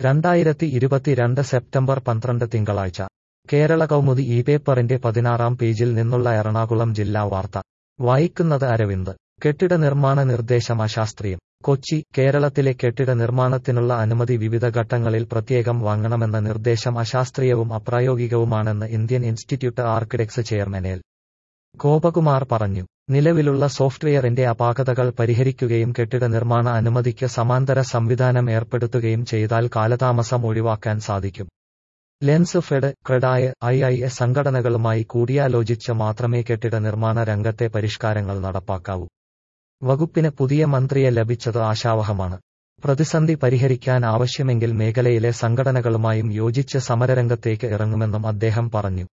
രണ്ടായിരത്തി ഇരുപത്തിരണ്ട് സെപ്റ്റംബർ പന്ത്രണ്ട് തിങ്കളാഴ്ച കേരള കൗമുദി ഈ പേപ്പറിന്റെ പതിനാറാം പേജിൽ നിന്നുള്ള എറണാകുളം ജില്ലാ വാർത്ത വായിക്കുന്നത് അരവിന്ദ് കെട്ടിട നിർമ്മാണ നിർദ്ദേശം അശാസ്ത്രീയം കൊച്ചി കേരളത്തിലെ കെട്ടിട നിർമ്മാണത്തിനുള്ള അനുമതി വിവിധ ഘട്ടങ്ങളിൽ പ്രത്യേകം വാങ്ങണമെന്ന നിർദ്ദേശം അശാസ്ത്രീയവും അപ്രായോഗികവുമാണെന്ന് Indian institute architects chairman L Gopakumar പറഞ്ഞു നിലവിലുള്ള സോഫ്റ്റ്വെയറിന്റെ അപാകതകൾ പരിഹരിക്കുകയും കെട്ടിട നിർമ്മാണ അനുമതിക്ക് സമാന്തര സംവിധാനം ഏർപ്പെടുത്തുകയും ചെയ്താൽ കാലതാമസം ഒഴിവാക്കാൻ സാധിക്കും Lensfed CREDAI I I S സംഘടനകളുമായി കൂടിയാലോചിച്ച് മാത്രമേ കെട്ടിട നിർമ്മാണ രംഗത്തെ പരിഷ്കാരങ്ങൾ നടപ്പാക്കാവൂ വകുപ്പിന് പുതിയ മന്ത്രിയെ ലഭിച്ചത് ആശാവഹമാണ് പ്രതിസന്ധി പരിഹരിക്കാൻ ആവശ്യമെങ്കിൽ മേഖലയിലെ സംഘടനകളുമായും യോജിച്ച് സമരരംഗത്തേക്ക് ഇറങ്ങുമെന്നും അദ്ദേഹം പറഞ്ഞു